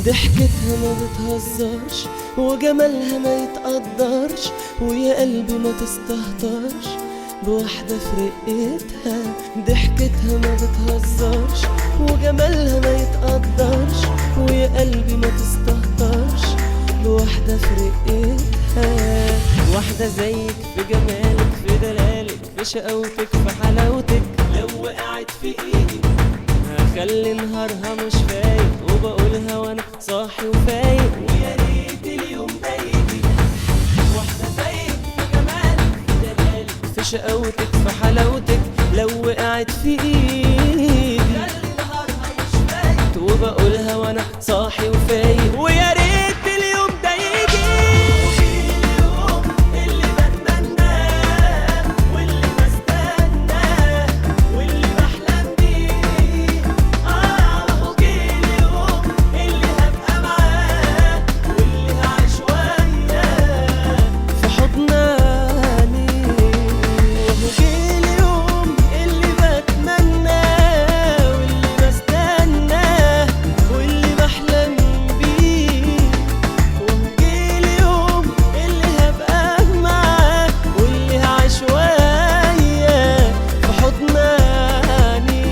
ضحكتها ما بتهزرش وجمالها ما يتقدرش ويا قلبي ما تستهترش بواحدة في رقتها ضحكتها ما بتهزرش وجمالها ما يتقدرش ويا قلبي ما تستهترش بواحدة في رقتها واحدة زيك في جمالك في دلالك في شقاوتك في حلاوتك لو وقعت في ايدي هخلي نهارها مش فايق وبقولها وانا صاحي وفايق ويا ريت اليوم ده يجي واحدة زيك في جمالك في دلالك في شقاوتك في حلاوتك لو وقعت في ايدي خلي نهارها مش فايق وبقولها وانا صاحي وفايق ويا ريت اليوم ده يجي اليوم اللي بتمناه واللي بستناه واللي بحلم بيه اه وهو جه اليوم اللي هبقى معاه واللي هعيش وياه في حضناني وهو جه اليوم اللي بتمناه واللي بستناه واللي بحلم بيه وجه اليوم اللي هبقى معاه واللي هعيش وياه في حضناني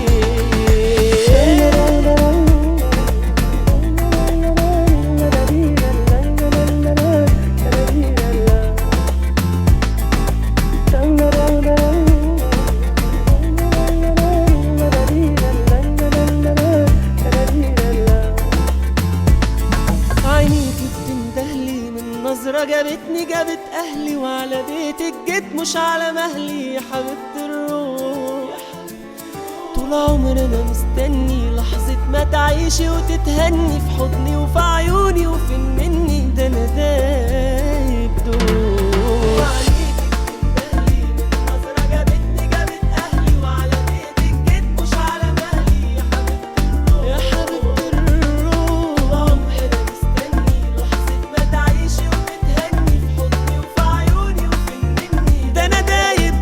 عينيكي بتندهلي من نظرة جابتني جابت أهلي وعلى بيتك جيت مش على مهلي يا حبيبة الروح طول عمري أنا مستني لحظة ما تعيشي وتتهني في حضني وفي عيوني وفي مني ده أنا دايب دور عينيكي بتندهلي من نظرة جابتني جابت أهلي وعلى بيتك جيت مش على مهلي يا حبيبة يا حبيبة الروح عمري أنا مستني لحظة ما تعيشي وتتهني في حضني وفي عيوني وفي مني ده أنا دايب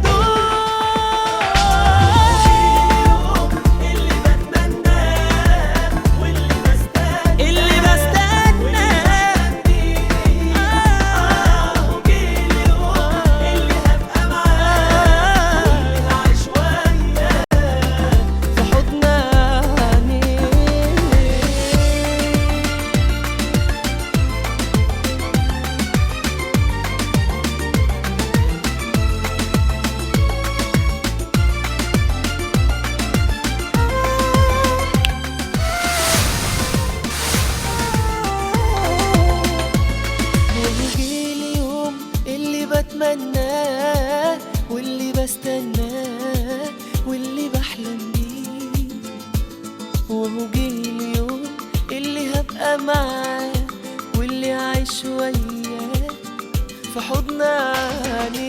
دور اللي بتمناه واللي بستناه اللي بستناه آه وجه اليوم اللي هبقى معاه واللي هعيش وياه في حضناني ويجي اليوم اللي بتمناه واللي بستناه واللي بحلم بيه وهو جه اليوم اللي هبقى معاه واللي عايش وياه في حضناني